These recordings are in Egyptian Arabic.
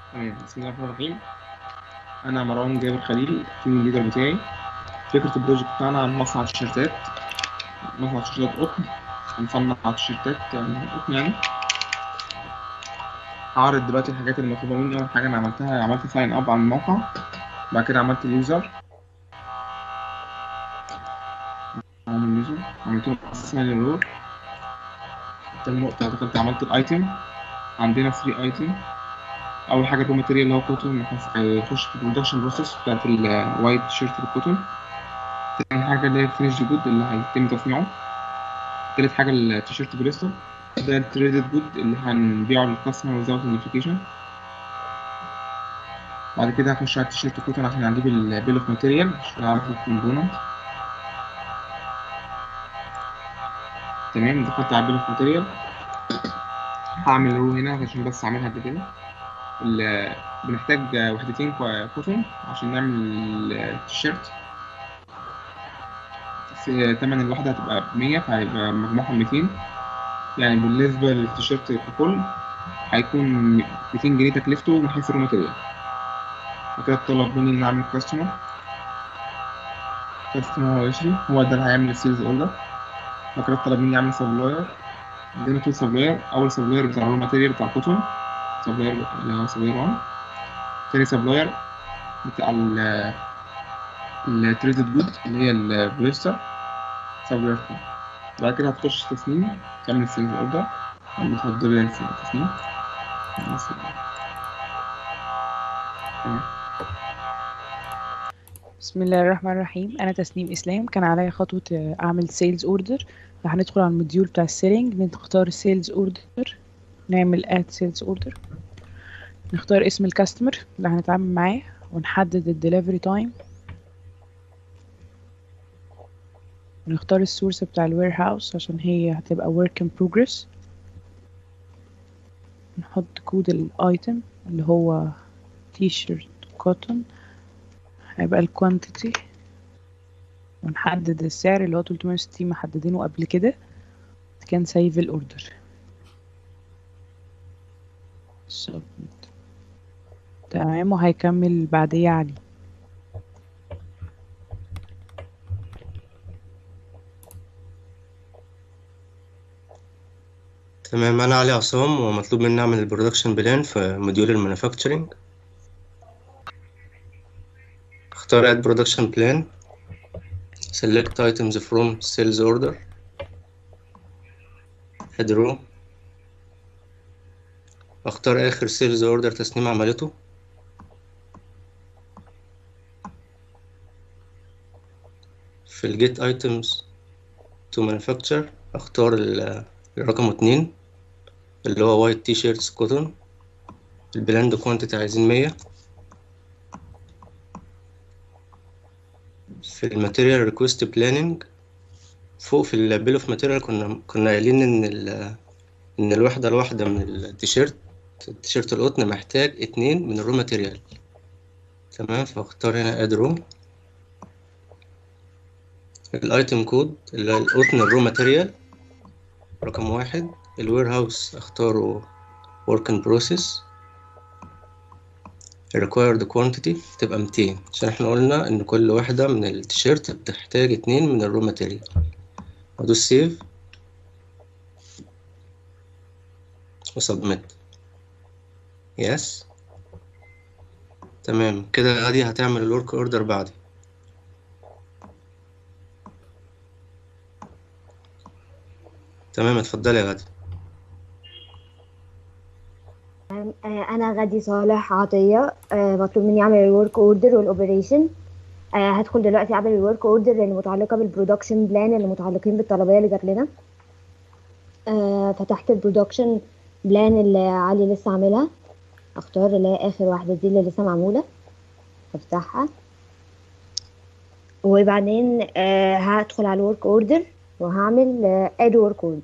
تمام بسم الله الرحمن الرحيم انا مروان جابر خليل التيم ليدر بتاعي فكره البروجكت بتاعنا عن مصنع تيشيرتات مصنع تيشيرتات قطن هنصنع تيشيرتات قطن يعني هعرض دلوقتي الحاجات اللي مطلوبه مني اول حاجه انا عملتها عملت ساين اب على الموقع بعد كده عملت اليوزر عملت اليوزر عملت له ساين الرول تاني نقطه دخلت عملت الايتم عندنا 3 ايتم اول حاجه الرو ماتيريال اللي هو كوتون هيخش في البرودكشن بروسيس بتاعت الوايت تيشيرت بالكوتون تاني حاجه اللي هي الفينيش جود اللي هيتم تصنيعه تالت حاجه التيشيرت بريستو ده التريدد جود اللي هنبيعه للكاستمر without notification بعد كده هخش على التيشيرت كوتون عشان هجيب البيل اوف ماتيريال عشان اعرف الكومبوننت تمام دخلت على البيل اوف ماتيريال هعمل رو هنا عشان بس اعملها قد كده ال- بنحتاج وحدتين كو- كوتون عشان نعمل التيشيرت في تمن الواحدة هتبقى بمية فهيبقى مجموعهم ميتين يعني بالنسبة للتيشيرت ككل هيكون ميتين جنيه تكلفته من حيث الرو ماتيريال وكده طلب مني إن أعمل كاستمر كاستمر هو يشري هو ده اللي هيعمل السيلز اوردر وكده طلب مني أعمل سبلاير عندنا تو سبلاير أول سبلاير بتاع الرو ماتيريال بتاع الكوتون سبلاير اللي هو سبلاير 1 تاني سبلاير بتاع ال التريدد جود اللي هي البوليستر سبلاير 2 بعد كده هتخش تصميم تعمل السيلز اوردر بتفضل لي التصميم بس. تمام. بسم الله الرحمن الرحيم انا تسنيم اسلام كان عليا خطوه آه، اعمل سيلز اوردر هندخل على الموديول بتاع السيلينج نختار السيلز اوردر نعمل اد سيلز اوردر نختار اسم الكاستمر اللي هنتعامل معاه ونحدد الدليفري تايم ونختار السورس بتاع الوير هاوس عشان هي هتبقى work in progress نحط كود الايتم اللي هو تي شيرت كوتون هيبقى الكوانتيتي ونحدد السعر اللي هو 360 محددينه قبل كده كان سيف الاوردر submit تمام وهيكمل بعديه علي تمام أنا علي عصام ومطلوب مني أعمل البرودكشن بلان في موديول المانيفاكتشرنج اختار add production plan select items from sales order add row اختار آخر sales order تصميم عملته في ال get items to manufacture اختار ال- الرقم اتنين اللي هو white t-shirts cotton البلاند كوانتيتي عايزين مية في الماتيريال ريكوست بلاننج فوق في البيل اوف ماتيريال كنا كنا قايلين ان ال ان الوحدة الواحدة من التيشيرت التيشيرت القطن محتاج اتنين من الرو ماتيريال تمام فاختار هنا اد رو الايتم كود اللي هو القطن الرو ماتيريال رقم واحد الوير هاوس اختاره work in process required quantity تبقى 200 عشان احنا قلنا ان كل واحدة من التيشيرت بتحتاج اتنين من الرو ماتيريال وادوس سيف وسبميت يس تمام كده غادي هتعمل الورك اوردر بعدي تمام اتفضلي يا غادي آه، أنا غادي صالح عطية آه، مطلوب مني أعمل الورك أوردر والأوبريشن آه، هدخل دلوقتي أعمل الورك أوردر اللي متعلقة بالبرودكشن بلان اللي متعلقين بالطلبية اللي جات لنا آه، فتحت البرودكشن بلان اللي علي لسه عاملها اختار اللي هي آخر واحدة دي اللي لسه معمولة افتحها وبعدين آه، هدخل على الورك أوردر وهعمل اد ورك أوردر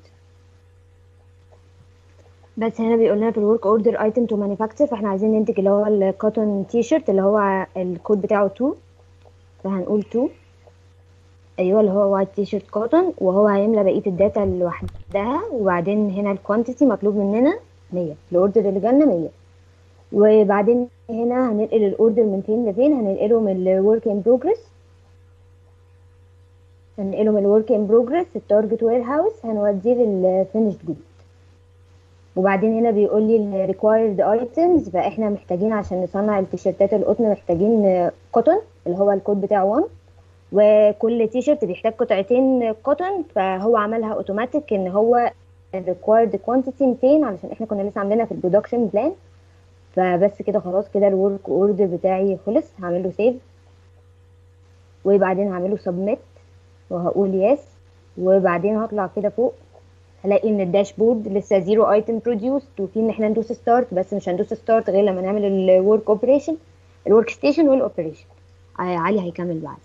بس هنا بيقول لنا في الورك اوردر ايتم تو مانيفاكتشر فاحنا عايزين ننتج اللي هو الكوتون تي شيرت اللي هو الكود بتاعه 2 فهنقول 2 ايوه اللي هو وايت تي شيرت كوتون وهو هيملى بقيه الداتا لوحدها وبعدين هنا الكوانتيتي مطلوب مننا 100 الاوردر اللي جالنا 100 وبعدين هنا هننقل الاوردر من فين لفين هننقله من الورك ان بروجرس هننقله من الورك ان بروجرس التارجت وير هاوس هنوديه للفينيشد جود وبعدين هنا بيقول لي ال required items فاحنا محتاجين عشان نصنع التيشيرتات القطن محتاجين قطن اللي هو الكود بتاعه 1 وكل تي شيرت بيحتاج قطعتين قطن فهو عملها اوتوماتيك ان هو ال required quantity 200 علشان احنا كنا لسه عاملينها في البرودكشن بلان فبس كده خلاص كده الورك اوردر بتاعي خلص هعمل له سيف وبعدين هعمله سبميت وهقول يس وبعدين هطلع كده فوق هلاقي ان الداشبورد لسه زيرو ايتم بروديوسد وفي ان احنا ندوس ستارت بس مش هندوس ستارت غير لما نعمل الورك اوبريشن الورك ستيشن والاوبريشن علي هيكمل بعد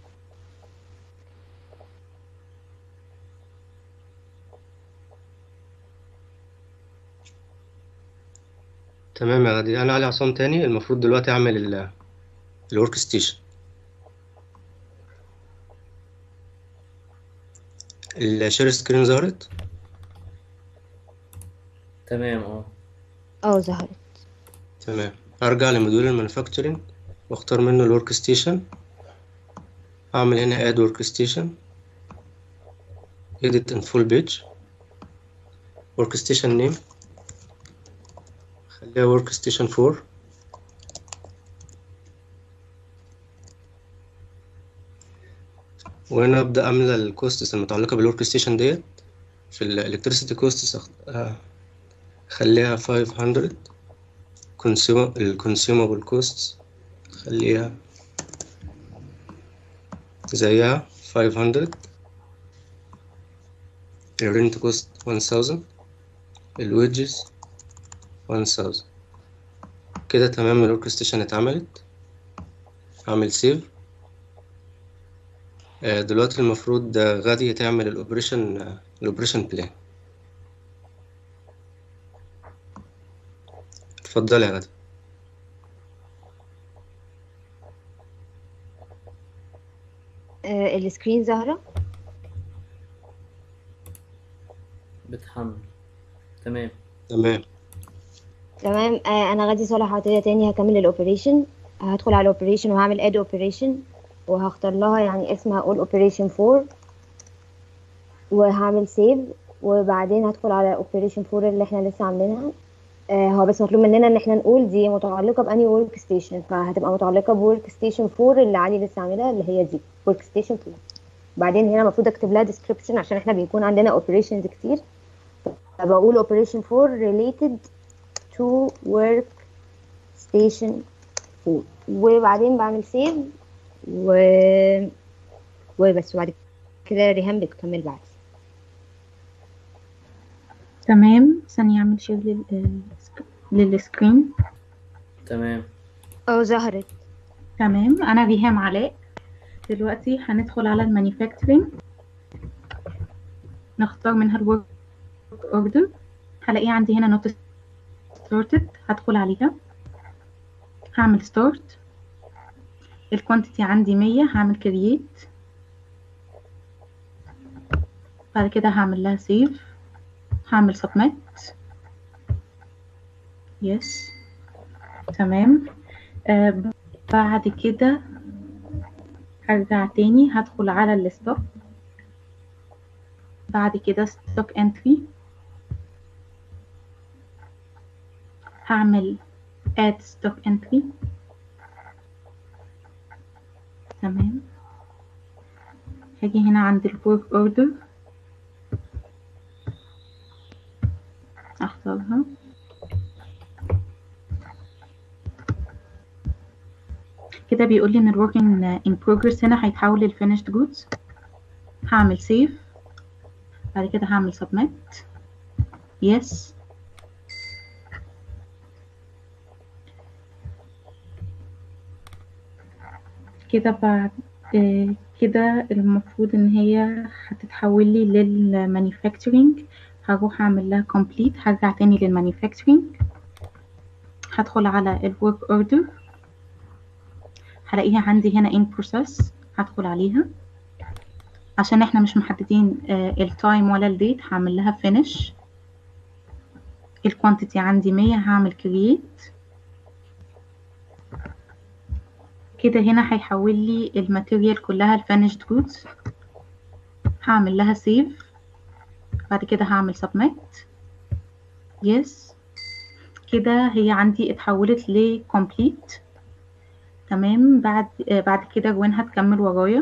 تمام يا غادي انا علي عصام تاني المفروض دلوقتي اعمل الورك ستيشن الشير سكرين ظهرت تمام اه اه ظهرت تمام ارجع لموديول المانيفاكتشرنج واختار منه الورك ستيشن اعمل هنا اد ورك ستيشن edit in full page work station name خليها work station 4 وهنا ابدا املى الكوستس المتعلقه بالورك ستيشن ديت في الالكتريسيتي كوستس خليها 500 consumer الكونسيومابل كوستس خليها زيها 500 الرنت كوست 1000 الويدجز 1000 كده تمام الورك ستيشن اتعملت اعمل سيف دلوقتي المفروض غادي تعمل الاوبريشن الاوبريشن بلان اتفضلي يا غادي آه السكرين ظاهرة بتحمل تمام تمام تمام آه انا غادي صالح عطية تاني هكمل الاوبريشن هدخل على الاوبريشن وهعمل اد اوبريشن وهختار لها يعني اسمها all operation 4 وهعمل سيف وبعدين هدخل على operation 4 اللي احنا لسه عاملينها آه هو بس مطلوب مننا ان احنا نقول دي متعلقه باني ورك ستيشن فهتبقى متعلقه بورك ستيشن 4 اللي علي لسه عاملها اللي هي دي ورك ستيشن 4 بعدين هنا المفروض اكتب لها description عشان احنا بيكون عندنا اوبريشنز كتير فبقول operation 4 related to work station 4 وبعدين بعمل سيف و وبس وبعد كده ريهام بتكمل بعد تمام ثانية أعمل شير لل... للسكرين تمام اه ظهرت تمام أنا ريهام علاء دلوقتي هندخل على المانيفاكتشرنج نختار منها الورك اوردر هلاقيه عندي هنا نوت ستارتد هدخل عليها هعمل ستارت الكوانتيتي عندي مية هعمل كرييت بعد كده هعمل لها سيف هعمل سبميت يس تمام آه بعد كده هرجع تاني هدخل على الستوك بعد كده ستوك انتري هعمل add stock entry تمام هاجي هنا عند الورك اوردر اختارها كده بيقول لي ان الورك ان بروجرس هنا هيتحول للفينيشد جودز هعمل سيف بعد كده هعمل سبميت يس كده بعد آه كده المفروض ان هي هتتحول لي للمانيفاكتشرنج هروح اعمل لها كومبليت هرجع تاني للمانيفاكتشرنج هدخل على الورك اوردر هلاقيها عندي هنا in process هدخل عليها عشان احنا مش محددين آه التايم ولا الديت هعمل لها finish الكوانتيتي عندي مية هعمل create كده هنا هيحول لي الماتيريال كلها الفينيشد جودز هعمل لها سيف بعد كده هعمل submit يس كده هي عندي اتحولت ل complete تمام بعد آه بعد كده جوان هتكمل ورايا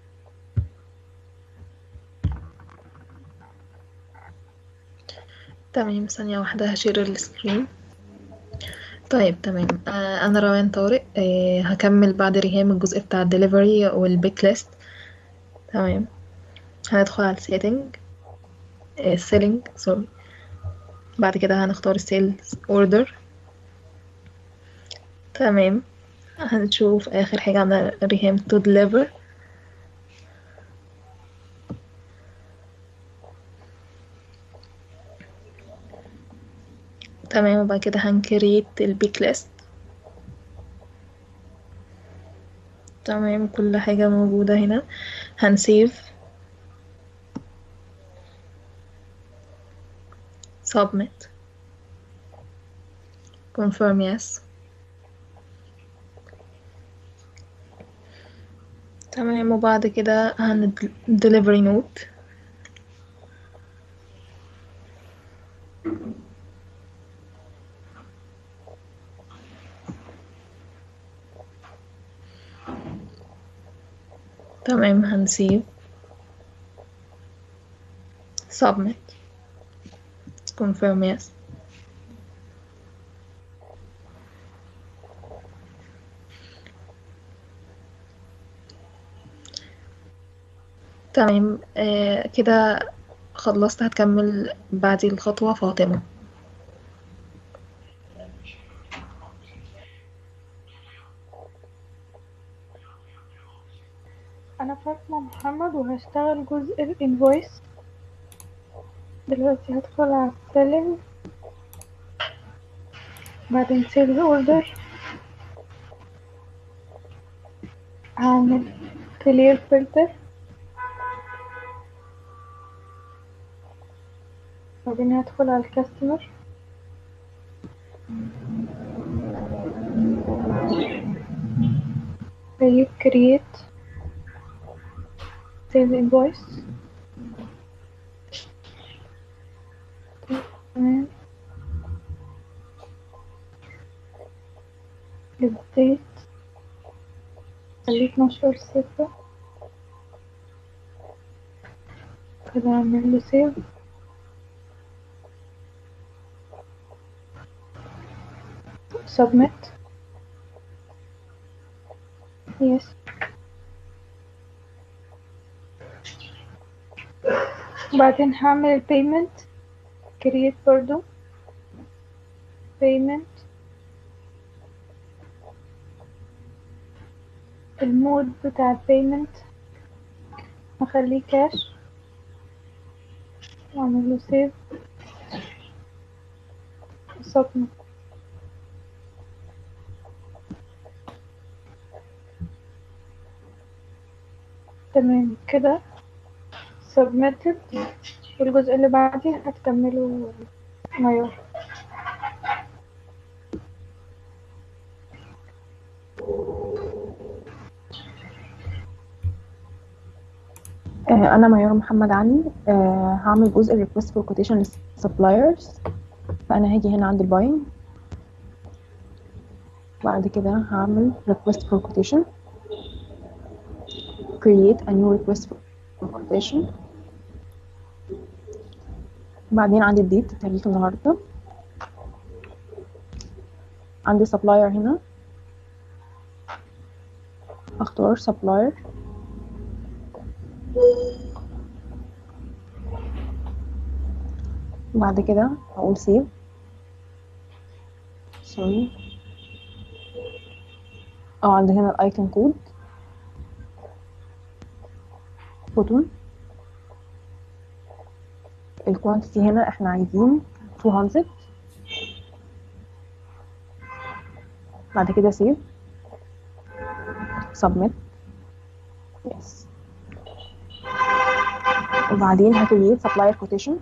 تمام ثانية واحدة هشير السكرين طيب تمام آه أنا روان طارق آه هكمل بعد ريهام الجزء بتاع الدليفري والبيك ليست تمام هندخل على السيتنج السيلينج سوري بعد كده هنختار السيلز اوردر تمام هنشوف آخر حاجة عندنا ريهام تو ديليفر تمام وبعد كده هنكريت البيك ليست تمام كل حاجة موجودة هنا هنسيف submit confirm yes تمام وبعد كده هن delivery note تمام هنسيب submit confirm yes تمام آه كده خلصت هتكمل بعد الخطوة فاطمة أنا فاطمة محمد وهشتغل جزء الانفويس دلوقتي هدخل على السيلينج بعدين سيلز اوردر هعمل كلير فلتر بعدين هدخل على الكاستمر بجيب create sales invoice تمام الديت خليه اتناشر ستة كده اعمل له سيف submit yes بعدين هعمل البيمنت create برضو payment المود بتاع البيمنت هخليه كاش واعمل له سيف submit تمام كده submitted والجزء اللي بعديه هتكمله مايور آه، أنا ميار محمد علي آه، هعمل جزء request for quotation suppliers فأنا هاجي هنا عند الباينج بعد كده هعمل request for quotation create a new request for quotation بعدين عندي الديت تاريخ النهاردة عندي supplier هنا اختار supplier بعد كده هقول save سوري اه عندي هنا الايكون كود فوتون الكوانتيتي هنا احنا عايزين 200 بعد كده save submit yes وبعدين هكريت supplier quotation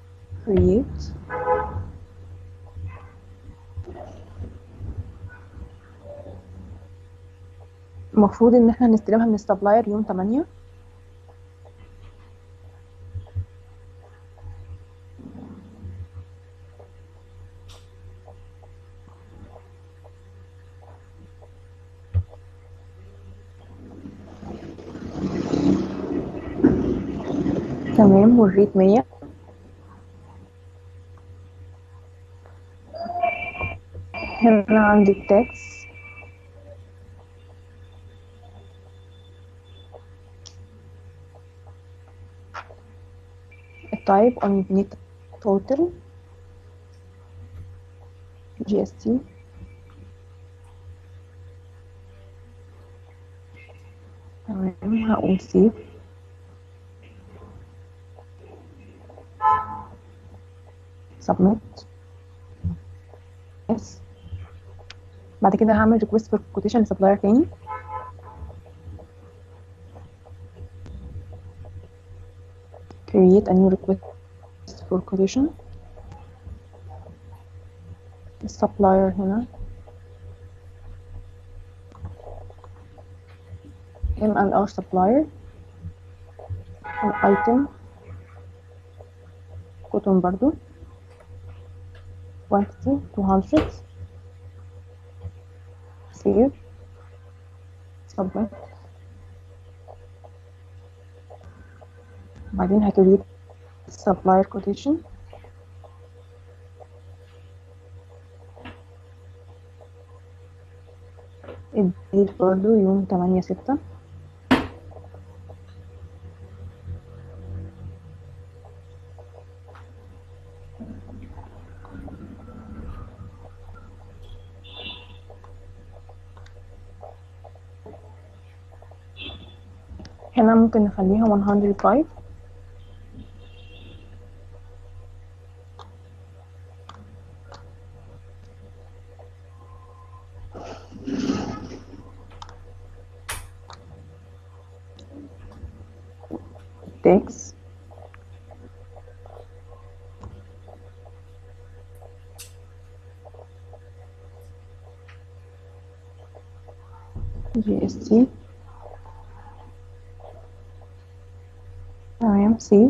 create المفروض ان احنا نستلمها من السبلاير يوم 8 تمام والريت 100 هنا عندي التاكس التايب on net total GST تمام هقول save submit yes بعد كده هعمل request for quotation لسبلاير تاني create a new request for quotation supplier هنا M&R supplier item cotton برضو quantity 200 save submit بعدين هكريت supplier quotation الديت برضو يوم تمانية ستة هنا ممكن نخليها 105 takes GST تمام save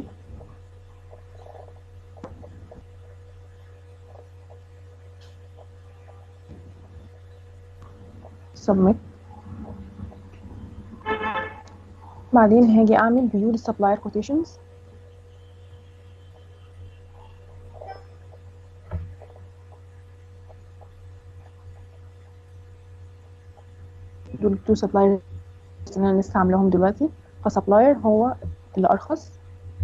submit بعدين هاجي اعمل view للسبلاير quotations دول التو سبلاير اللي انا لسه عاملاهم دلوقتي فسبلاير هو اللي ارخص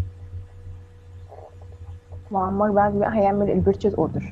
وعمار بعد بقى هيعمل البيرتشيز اوردر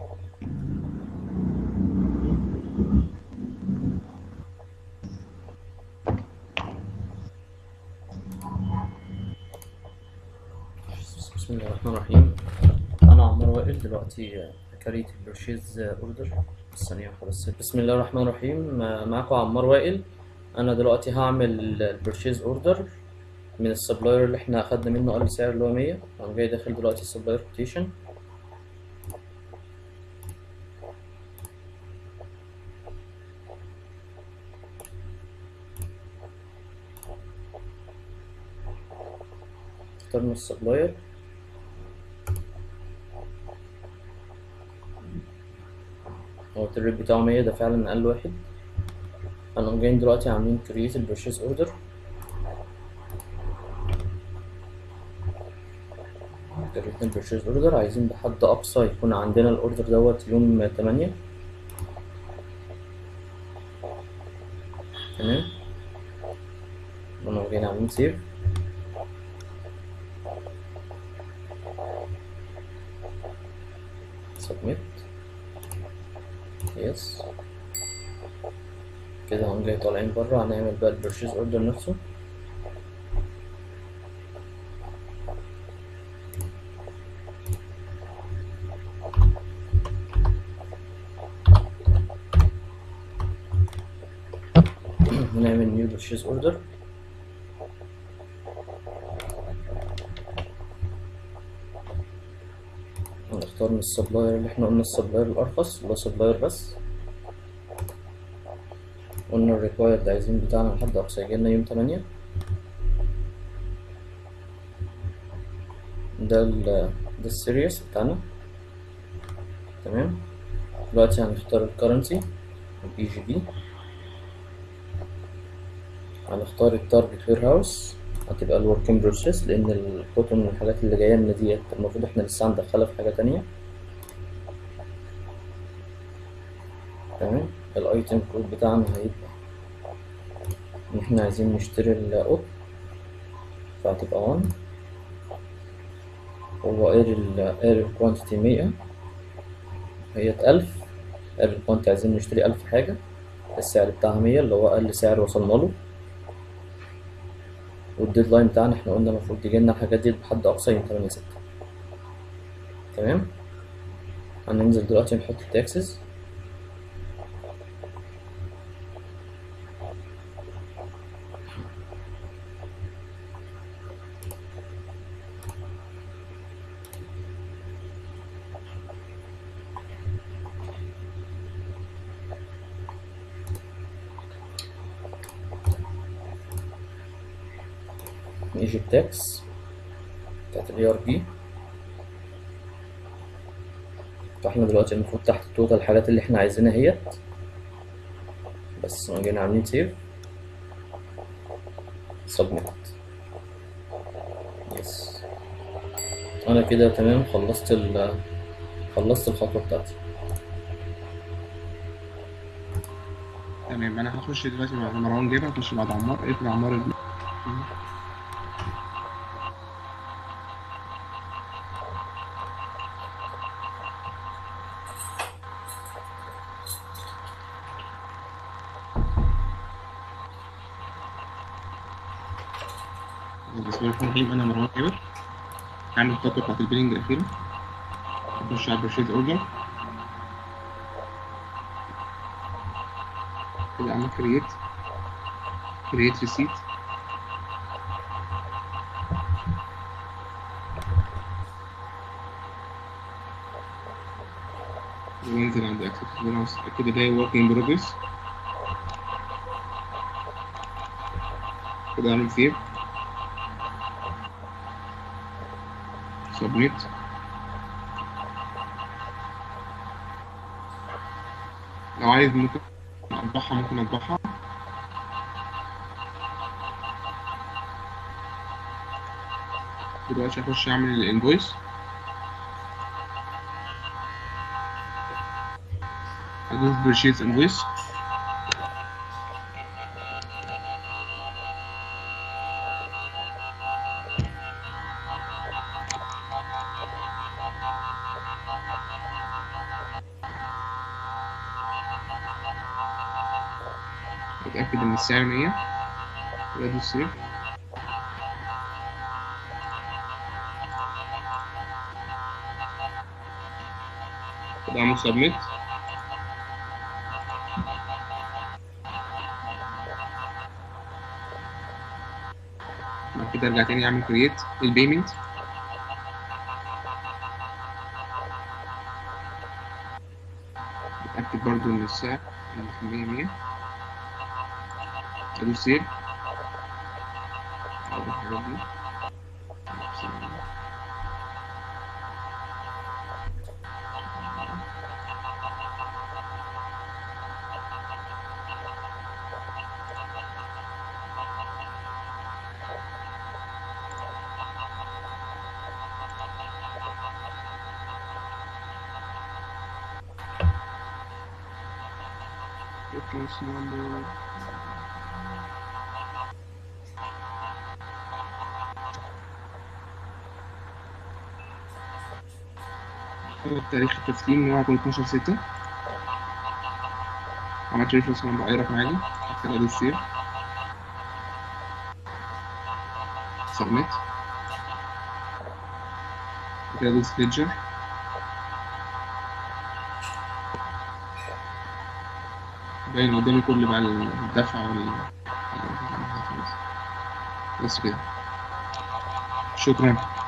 بسم الله الرحمن الرحيم انا عمار وائل دلوقتي كريت البرشيز اوردر ثانية واحدة بس بسم الله الرحمن الرحيم معاكم عمار وائل انا دلوقتي هعمل البرشيز اوردر من السبلاير اللي احنا اخدنا منه اقل سعر اللي هو 100 انا جاي داخل دلوقتي السبلاير كوتيشن اخترنا السبلاير هو الريت بتاعه 100 ده فعلا اقل واحد انا جايين دلوقتي عاملين كرييت البرشيز اوردر كريت البرشيز اوردر عايزين بحد اقصى يكون عندنا الاوردر دوت يوم 8 تمام انا جايين عاملين سيف سبميت يس كده هم جاي طالعين بره هنعمل بقى البرشيز اوردر نفسه هنعمل نيو برشيز اوردر هنختار من السبلاير اللي احنا قلنا السبلاير الارخص اللي هو سبلاير بس قلنا الريكوايرد عايزين بتاعنا لحد أقصى يجيلنا يوم تمانية ده ال ده السيريس بتاعنا تمام دلوقتي هنختار الكرنسي الاي جي بي هنختار التارجت وير هاوس هتبقى الوركينج بروسيس لان الكتب من الحاجات اللي جايه لنا ديت المفروض احنا لسه هندخلها في حاجه تانية تمام الايتم كود بتاعنا هيبقى ان احنا عايزين نشتري القط فهتبقى 1 هو قال ال قال الكوانتيتي مية هي ألف قال الكوانتيتي عايزين نشتري ألف حاجة السعر بتاعها مية اللي هو أقل سعر وصلنا له والديدلاين بتاعنا احنا قلنا المفروض يجيلنا الحاجات دي بحد أقصى يوم تمانية ستة تمام هننزل دلوقتي نحط التاكسز نيجي التاكس بتاعت الاي ار بي فاحنا دلوقتي المفروض تحت التوتال الحاجات اللي احنا عايزينها اهيت بس جينا عاملين سيف سبميت يس انا كده تمام خلصت ال خلصت الخطوة بتاعتي تمام انا هخش دلوقتي بعد مروان جايبها هخش بعد عمار اقفل عمار ال... بسم الله الرحمن الرحيم انا مروان جابر هعمل الخطوه بتاعت البيلنج الاخيره اخش على البرشيز اوردر كده اعمل كرييت كرييت ريسيت وننزل عند اكسبت ويرهاوس كده ده ورك ان بروجرس كده اعمل سيف سبميت لو عايز ممكن اطبعها ممكن اطبعها دلوقتي اخش اعمل الانفويس ادوس برشيز انفويس اتاكد ان السعر 100 وادوس سيف كده اعمل سبميت بعد كده ارجع تاني اعمل كرييت البيمنت اتاكد برضو ان السعر اللي في 100 100 ادوس سيف اعرف الحاجات دي reference number هو تاريخ التسليم ان هو هيكون 12 6 عملت ريفرنس نمبر اي رقم عادي هكتب ادي سيف سبميت كده ادوس ليدجر باين قدامي كل بقى الدفع وال بس كده شكرا